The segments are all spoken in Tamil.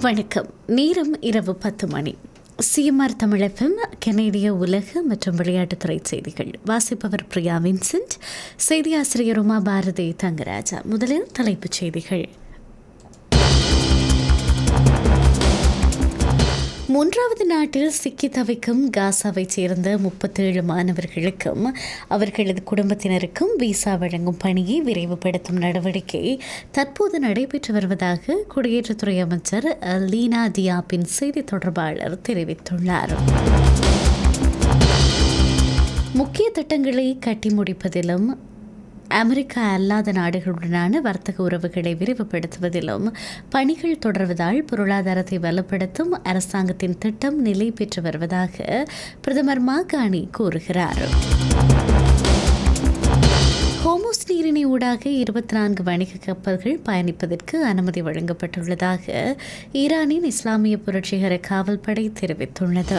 வணக்கம் நேரம் இரவு பத்து மணி சிஎம்ஆர் தமிழகம் கனேடிய உலக மற்றும் விளையாட்டுத்துறை செய்திகள் வாசிப்பவர் பிரியா வின்சென்ட் செய்தி ஆசிரியர் உமா பாரதி தங்கராஜா முதலில் தலைப்புச் செய்திகள் மூன்றாவது நாட்டில் சிக்கி தவிக்கும் காசாவைச் சேர்ந்த முப்பத்தேழு மாணவர்களுக்கும் அவர்களது குடும்பத்தினருக்கும் விசா வழங்கும் பணியை விரைவுபடுத்தும் நடவடிக்கை தற்போது நடைபெற்று வருவதாக குடியேற்றத்துறை அமைச்சர் லீனா தியாப்பின் செய்தி தொடர்பாளர் தெரிவித்துள்ளார் முக்கிய திட்டங்களை கட்டி முடிப்பதிலும் அமெரிக்கா அல்லாத நாடுகளுடனான வர்த்தக உறவுகளை விரிவுபடுத்துவதிலும் பணிகள் தொடர்வதால் பொருளாதாரத்தை வலுப்படுத்தும் அரசாங்கத்தின் திட்டம் நிலை பெற்று வருவதாக பிரதமர் மாகாணி கூறுகிறார் ஹோமோஸ் நீரிணை ஊடாக இருபத்தி நான்கு வணிக கப்பல்கள் பயணிப்பதற்கு அனுமதி வழங்கப்பட்டுள்ளதாக ஈரானின் இஸ்லாமிய புரட்சிகர காவல்படை தெரிவித்துள்ளது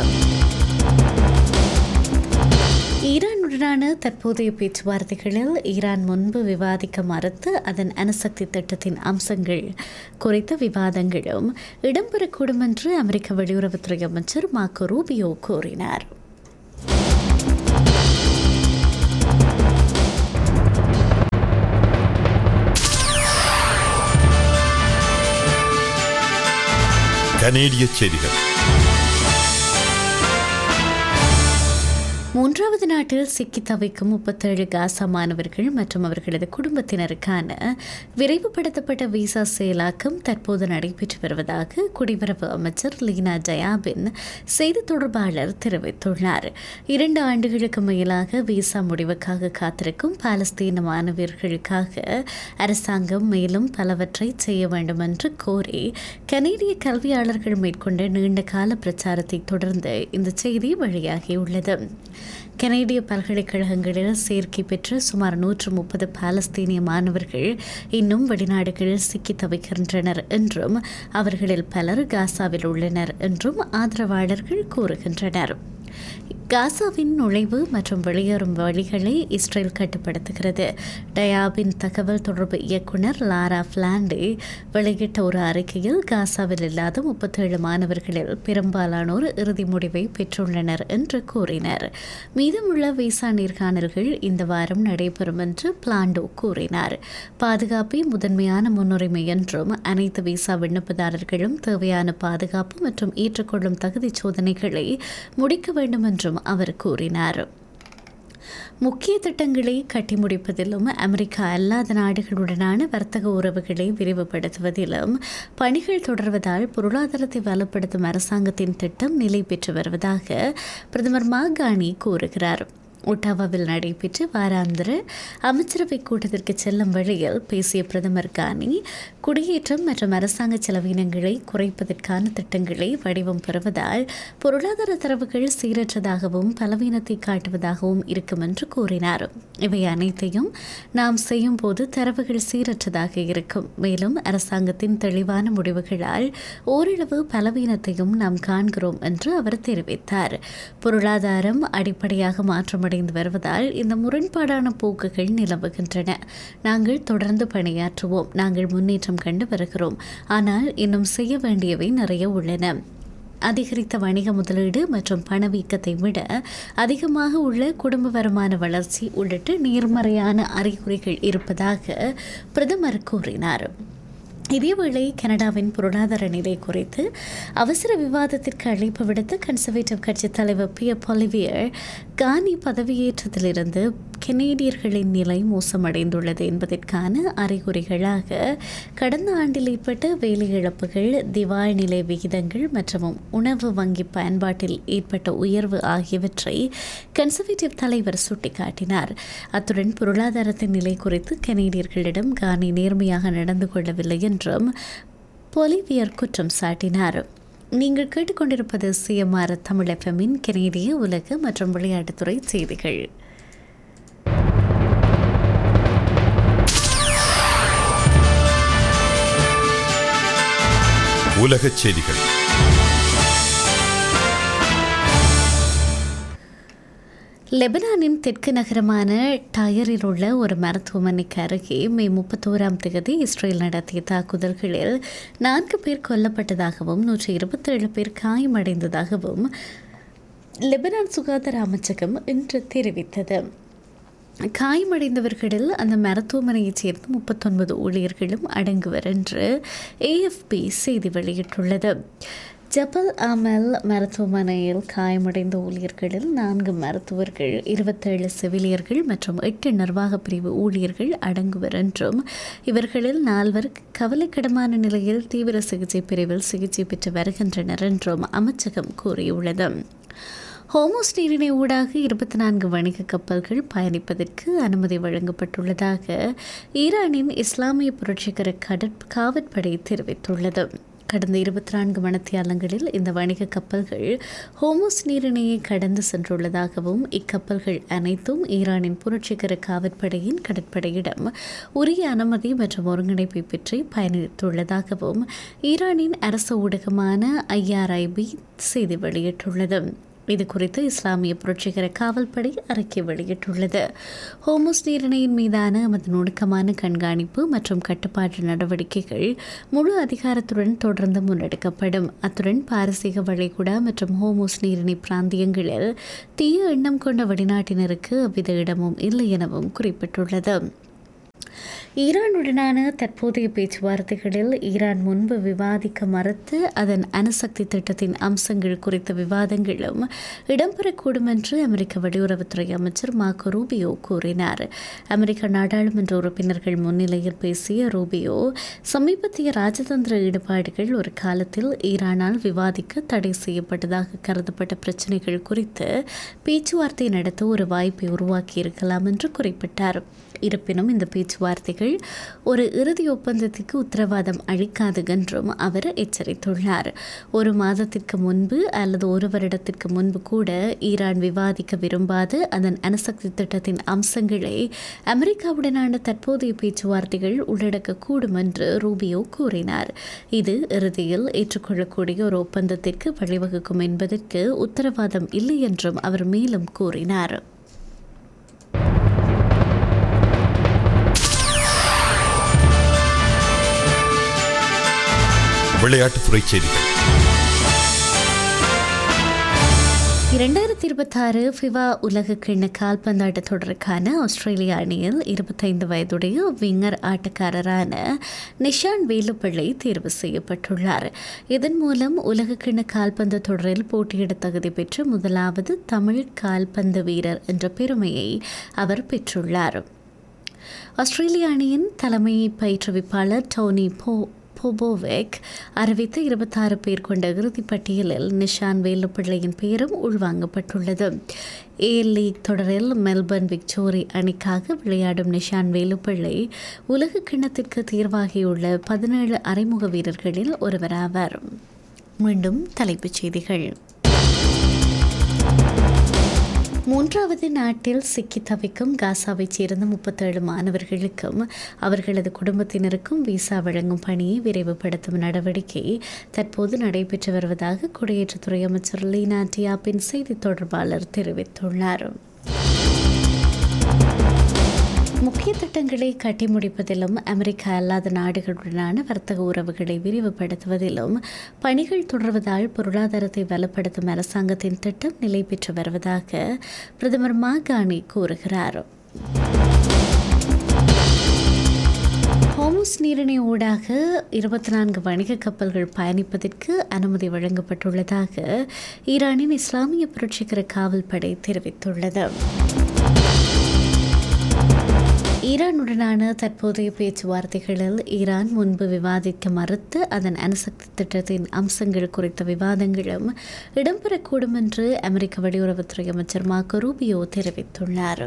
ஈரானுடனான தற்போதைய பேச்சுவார்த்தைகளில் ஈரான் முன்பு விவாதிக்க மறுத்து அதன் அணுசக்தி திட்டத்தின் அம்சங்கள் குறித்த விவாதங்களும் இடம்பெறக்கூடும் என்று அமெரிக்க வெளியுறவுத்துறை அமைச்சர் மார்க்கோ ரூபியோ கூறினார் கனேடிய செய்திகள் மூன்றாவது நாட்டில் சிக்கி தவிக்கும் முப்பத்தேழு காசா மாணவர்கள் மற்றும் அவர்களது குடும்பத்தினருக்கான விரைவுபடுத்தப்பட்ட விசா செயலாக்கம் தற்போது நடைபெற்று வருவதாக குடிவரவு அமைச்சர் லீனா ஜயாபின் செய்தி தொடர்பாளர் தெரிவித்துள்ளார் இரண்டு ஆண்டுகளுக்கு மேலாக விசா முடிவுக்காக காத்திருக்கும் பாலஸ்தீன மாணவர்களுக்காக அரசாங்கம் மேலும் பலவற்றை செய்ய வேண்டும் என்று கோரி கனேடிய கல்வியாளர்கள் மேற்கொண்ட நீண்ட கால பிரச்சாரத்தை தொடர்ந்து இந்த செய்தி வெளியாகியுள்ளது கனேடிய பல்கலைக்கழகங்களில் சேர்க்கை பெற்ற சுமார் நூற்று முப்பது பாலஸ்தீனிய மாணவர்கள் இன்னும் வெளிநாடுகளில் சிக்கி தவிக்கின்றனர் என்றும் அவர்களில் பலர் காசாவில் உள்ளனர் என்றும் ஆதரவாளர்கள் கூறுகின்றனர் காசாவின் நுழைவு மற்றும் வெளியேறும் வழிகளை இஸ்ரேல் கட்டுப்படுத்துகிறது டயாபின் தகவல் தொடர்பு இயக்குனர் லாரா பிளாண்டே வெளியிட்ட ஒரு அறிக்கையில் காசாவில் இல்லாத முப்பத்தேழு மாணவர்களில் பெரும்பாலானோர் இறுதி முடிவை பெற்றுள்ளனர் என்று கூறினர் மீதமுள்ள விசா நேர்காணல்கள் இந்த வாரம் நடைபெறும் என்று பிளாண்டோ கூறினார் பாதுகாப்பே முதன்மையான முன்னுரிமை என்றும் அனைத்து விசா விண்ணப்பதாரர்களும் தேவையான பாதுகாப்பு மற்றும் ஏற்றுக்கொள்ளும் தகுதி சோதனைகளை முடிக்க வேண்டும் என்றும் அவர் கூறினார் முக்கிய திட்டங்களை கட்டி முடிப்பதிலும் அமெரிக்கா அல்லாத நாடுகளுடனான வர்த்தக உறவுகளை விரிவுபடுத்துவதிலும் பணிகள் தொடர்வதால் பொருளாதாரத்தை வலுப்படுத்தும் அரசாங்கத்தின் திட்டம் நிலை பெற்று வருவதாக பிரதமர் மாகாணி கூறுகிறார் ஒட்டாவாவில் நடைபெற்ற வாராந்திர அமைச்சரவை கூட்டத்திற்கு செல்லும் வழியில் பேசிய பிரதமர் கானி குடியேற்றம் மற்றும் அரசாங்க செலவினங்களை குறைப்பதற்கான திட்டங்களை வடிவம் பெறுவதால் பொருளாதார தரவுகள் சீரற்றதாகவும் பலவீனத்தை காட்டுவதாகவும் இருக்கும் என்று கூறினார் இவை அனைத்தையும் நாம் செய்யும் போது தரவுகள் சீரற்றதாக இருக்கும் மேலும் அரசாங்கத்தின் தெளிவான முடிவுகளால் ஓரளவு பலவீனத்தையும் நாம் காண்கிறோம் என்று அவர் தெரிவித்தார் பொருளாதாரம் அடிப்படையாக மாற்றமடை அடைந்து வருவதால் இந்த முரண்பாடான போக்குகள் நிலவுகின்றன நாங்கள் தொடர்ந்து பணியாற்றுவோம் நாங்கள் முன்னேற்றம் கண்டு வருகிறோம் ஆனால் இன்னும் செய்ய வேண்டியவை நிறைய உள்ளன அதிகரித்த வணிக முதலீடு மற்றும் பணவீக்கத்தை விட அதிகமாக உள்ள குடும்ப வருமான வளர்ச்சி உள்ளிட்ட நேர்மறையான அறிகுறிகள் இருப்பதாக பிரதமர் கூறினார் இதேவேளை கனடாவின் பொருளாதார நிலை குறித்து அவசர விவாதத்திற்கு அழைப்பு விடுத்த கன்சர்வேட்டிவ் கட்சி தலைவர் பி பொலிவியர் கானி பதவியேற்றத்திலிருந்து கெனேடியர்களின் நிலை மோசமடைந்துள்ளது என்பதற்கான அறிகுறிகளாக கடந்த ஆண்டில் ஏற்பட்ட வேலை இழப்புகள் திவால் நிலை விகிதங்கள் மற்றும் உணவு வங்கி பயன்பாட்டில் ஏற்பட்ட உயர்வு ஆகியவற்றை கன்சர்வேட்டிவ் தலைவர் சுட்டிக்காட்டினார் அத்துடன் பொருளாதாரத்தின் நிலை குறித்து கனேடியர்களிடம் கானி நேர்மையாக நடந்து கொள்ளவில்லை என்றும் பொலிவியர் குற்றம் சாட்டினார் நீங்கள் கேட்டுக்கொண்டிருப்பது சிஎம்ஆர் தமிழ் எஃப்எம்மின் கனேடிய உலக மற்றும் விளையாட்டுத்துறை செய்திகள் உலகச் செய்திகள் லெபனானின் தெற்கு நகரமான டயரில் உள்ள ஒரு மருத்துவமனைக்கு அருகே மே முப்பத்தோராம் தேதி இஸ்ரேல் நடத்திய தாக்குதல்களில் நான்கு பேர் கொல்லப்பட்டதாகவும் நூற்றி இருபத்தேழு பேர் காயமடைந்ததாகவும் லெபனான் சுகாதார அமைச்சகம் இன்று தெரிவித்தது காயமடைந்தவர்களில் அந்த மருத்துவமனையைச் சேர்ந்த முப்பத்தொன்பது ஊழியர்களும் அடங்குவர் என்று ஏஎஃப்பி செய்தி வெளியிட்டுள்ளது ஜபல் அமல் மருத்துவமனையில் காயமடைந்த ஊழியர்களில் நான்கு மருத்துவர்கள் இருபத்தேழு செவிலியர்கள் மற்றும் எட்டு நிர்வாக பிரிவு ஊழியர்கள் அடங்குவர் என்றும் இவர்களில் நால்வர் கவலைக்கிடமான நிலையில் தீவிர சிகிச்சை பிரிவில் சிகிச்சை பெற்று வருகின்றனர் என்றும் அமைச்சகம் கூறியுள்ளது ஹோமோஸ் நீரிணை ஊடாக இருபத்தி நான்கு வணிக கப்பல்கள் பயணிப்பதற்கு அனுமதி வழங்கப்பட்டுள்ளதாக ஈரானின் இஸ்லாமிய புரட்சிகர கடற் காவற்படை தெரிவித்துள்ளது கடந்த இருபத்தி நான்கு மணத்தியாலங்களில் இந்த வணிக கப்பல்கள் ஹோமோஸ் நீரிணையை கடந்து சென்றுள்ளதாகவும் இக்கப்பல்கள் அனைத்தும் ஈரானின் புரட்சிகர காவற்படையின் கடற்படையிடம் உரிய அனுமதி மற்றும் ஒருங்கிணைப்பை பெற்று பயணித்துள்ளதாகவும் ஈரானின் அரசு ஊடகமான ஐஆர்ஐபி செய்தி வெளியிட்டுள்ளது இது குறித்து இஸ்லாமிய புரட்சிகர காவல்படை அறிக்கை வெளியிட்டுள்ளது ஹோமோஸ் நீரிணையின் மீதான எமது நுணுக்கமான கண்காணிப்பு மற்றும் கட்டுப்பாட்டு நடவடிக்கைகள் முழு அதிகாரத்துடன் தொடர்ந்து முன்னெடுக்கப்படும் அத்துடன் பாரசீக வளைகுடா மற்றும் ஹோமோஸ் நீரிணை பிராந்தியங்களில் தீய எண்ணம் கொண்ட வெளிநாட்டினருக்கு எவ்வித இடமும் இல்லை எனவும் குறிப்பிட்டுள்ளது ஈரானுடனான தற்போதைய பேச்சுவார்த்தைகளில் ஈரான் முன்பு விவாதிக்க மறுத்து அதன் அணுசக்தி திட்டத்தின் அம்சங்கள் குறித்த விவாதங்களும் இடம்பெறக்கூடும் என்று அமெரிக்க வெளியுறவுத்துறை அமைச்சர் மார்கோ ரூபியோ கூறினார் அமெரிக்க நாடாளுமன்ற உறுப்பினர்கள் முன்னிலையில் பேசிய ரூபியோ சமீபத்திய ராஜதந்திர ஈடுபாடுகள் ஒரு காலத்தில் ஈரானால் விவாதிக்க தடை செய்யப்பட்டதாக கருதப்பட்ட பிரச்சினைகள் குறித்து பேச்சுவார்த்தை நடத்த ஒரு வாய்ப்பை உருவாக்கியிருக்கலாம் என்று குறிப்பிட்டார் இருப்பினும் இந்த பேச்சுவார்த்தைகள் ஒரு இறுதி ஒப்பந்தத்திற்கு உத்தரவாதம் அளிக்காது என்றும் அவர் எச்சரித்துள்ளார் ஒரு மாதத்திற்கு முன்பு அல்லது ஒரு வருடத்திற்கு முன்பு கூட ஈரான் விவாதிக்க விரும்பாத அதன் அணுசக்தி திட்டத்தின் அம்சங்களை அமெரிக்காவுடனான தற்போதைய பேச்சுவார்த்தைகள் உள்ளடக்கக்கூடும் என்று ரூபியோ கூறினார் இது இறுதியில் ஏற்றுக்கொள்ளக்கூடிய ஒரு ஒப்பந்தத்திற்கு வழிவகுக்கும் என்பதற்கு உத்தரவாதம் இல்லை என்றும் அவர் மேலும் கூறினார் விளையாட்டுத்துறை செய்திகள் இரண்டாயிரத்தி இருபத்தாறு ஃபிவா உலக கிண்ண கால்பந்தாட்ட தொடருக்கான ஆஸ்திரேலிய அணியில் இருபத்தைந்து வயதுடைய விங்கர் ஆட்டக்காரரான நிஷான் வேலுப்பிள்ளை தேர்வு செய்யப்பட்டுள்ளார் இதன் மூலம் உலக கிண்ண கால்பந்து தொடரில் போட்டியிட தகுதி பெற்ற முதலாவது தமிழ் கால்பந்து வீரர் என்ற பெருமையை அவர் பெற்றுள்ளார் ஆஸ்திரேலிய அணியின் தலைமை பயிற்றுவிப்பாளர் டோனி போ போபோவேக் அறிவித்த இருபத்தாறு பேர் கொண்ட இறுதிப் பட்டியலில் நிஷான் வேலுப்பிள்ளையின் பெயரும் உள்வாங்கப்பட்டுள்ளது ஏ லீக் தொடரில் மெல்பர்ன் விக்டோரி அணிக்காக விளையாடும் நிஷான் வேலுப்பிள்ளை உலக கிண்ணத்திற்கு தேர்வாகியுள்ள பதினேழு அறிமுக வீரர்களில் ஒருவராவார் மீண்டும் தலைப்புச் செய்திகள் மூன்றாவது நாட்டில் சிக்கி தவிக்கும் காசாவைச் சேர்ந்த முப்பத்தேழு மாணவர்களுக்கும் அவர்களது குடும்பத்தினருக்கும் விசா வழங்கும் பணியை விரைவுபடுத்தும் நடவடிக்கை தற்போது நடைபெற்று வருவதாக குடியேற்றத்துறை அமைச்சர் லீனா டியாப்பின் செய்தி தொடர்பாளர் தெரிவித்துள்ளார் முக்கிய திட்டங்களை கட்டி முடிப்பதிலும் அமெரிக்கா அல்லாத நாடுகளுடனான வர்த்தக உறவுகளை விரிவுபடுத்துவதிலும் பணிகள் தொடர்வதால் பொருளாதாரத்தை வலுப்படுத்தும் அரசாங்கத்தின் திட்டம் நிலை பெற்று வருவதாக பிரதமர் மாகாணி கூறுகிறார் ஹோமஸ் நீரிணை ஊடாக இருபத்தி நான்கு வணிக கப்பல்கள் பயணிப்பதற்கு அனுமதி வழங்கப்பட்டுள்ளதாக ஈரானின் இஸ்லாமிய புரட்சிகர காவல்படை தெரிவித்துள்ளது ஈரானுடனான தற்போதைய பேச்சுவார்த்தைகளில் ஈரான் முன்பு விவாதிக்க மறுத்து அதன் அணுசக்தி திட்டத்தின் அம்சங்கள் குறித்த விவாதங்களும் இடம்பெறக்கூடும் என்று அமெரிக்க வெளியுறவுத்துறை அமைச்சர் மார்கோ ரூபியோ தெரிவித்துள்ளார்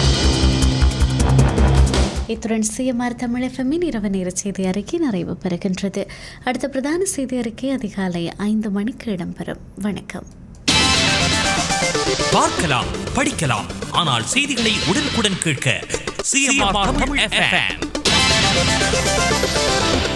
இத்துடன் சிஎம்ஆர் தமிழ் எஃப்எம்மின் இரவு நேர செய்தி அறிக்கை நிறைவு பெறுகின்றது அடுத்த பிரதான செய்தி அறிக்கை அதிகாலை ஐந்து மணிக்கு இடம்பெறும் வணக்கம் பார்க்கலாம் படிக்கலாம் ஆனால் செய்திகளை உடனுக்குடன் கேட்க சிஎம்ஆர் தமிழ் எஃப்எம்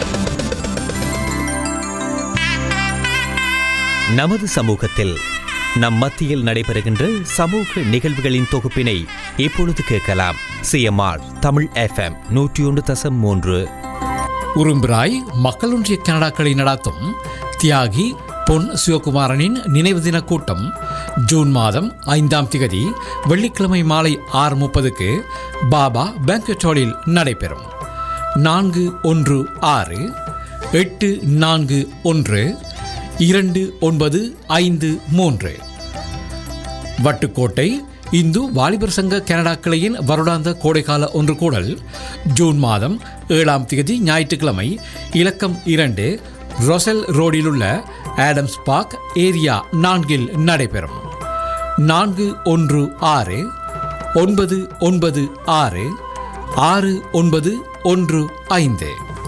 நமது சமூகத்தில் நம் மத்தியில் நடைபெறுகின்ற சமூக நிகழ்வுகளின் தொகுப்பினை இப்பொழுது கேட்கலாம் சிஎம்ஆர் தமிழ் எஃப்எம் நூற்றி ஒன்று தசம் மூன்று உரும்பிராய் மக்களொன்றிய கனடாக்களை நடாத்தும் தியாகி பொன் சிவகுமாரனின் நினைவு தின கூட்டம் ஜூன் மாதம் ஐந்தாம் திகதி வெள்ளிக்கிழமை மாலை ஆறு முப்பதுக்கு பாபா பேங்கட் ஹாலில் நடைபெறும் நான்கு ஒன்று ஆறு எட்டு நான்கு ஒன்று இரண்டு ஒன்பது ஐந்து மூன்று வட்டுக்கோட்டை இந்து வாலிபர் சங்க கனடா கிளையின் வருடாந்த கோடைக்கால ஒன்று கூடல் ஜூன் மாதம் ஏழாம் தேதி ஞாயிற்றுக்கிழமை இலக்கம் இரண்டு ரொசல் ரோடில் உள்ள ஆடம்ஸ் பார்க் ஏரியா நான்கில் நடைபெறும் நான்கு ஒன்று ஆறு ஒன்பது ஒன்பது ஆறு ஆறு ஒன்பது ஒன்று ஐந்து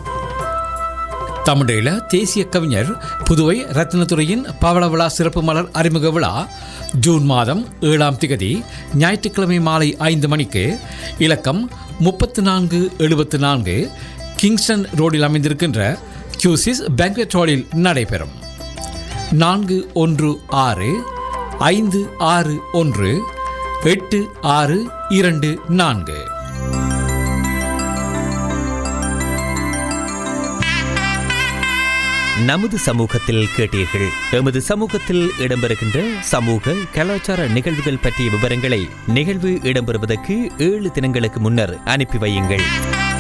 தமிழீழ தேசிய கவிஞர் புதுவை ரத்னத்துறையின் பவள விழா சிறப்பு மலர் அறிமுக விழா ஜூன் மாதம் ஏழாம் திகதி ஞாயிற்றுக்கிழமை மாலை ஐந்து மணிக்கு இலக்கம் முப்பத்து நான்கு எழுபத்து நான்கு கிங்ஸ்டன் ரோடில் அமைந்திருக்கின்ற கியூசிஸ் பேங்க்வெட் ஹாலில் நடைபெறும் நான்கு ஒன்று ஆறு ஐந்து ஆறு ஒன்று எட்டு ஆறு இரண்டு நான்கு நமது சமூகத்தில் கேட்டீர்கள் எமது சமூகத்தில் இடம்பெறுகின்ற சமூக கலாச்சார நிகழ்வுகள் பற்றிய விவரங்களை நிகழ்வு இடம்பெறுவதற்கு ஏழு தினங்களுக்கு முன்னர் அனுப்பி வையுங்கள்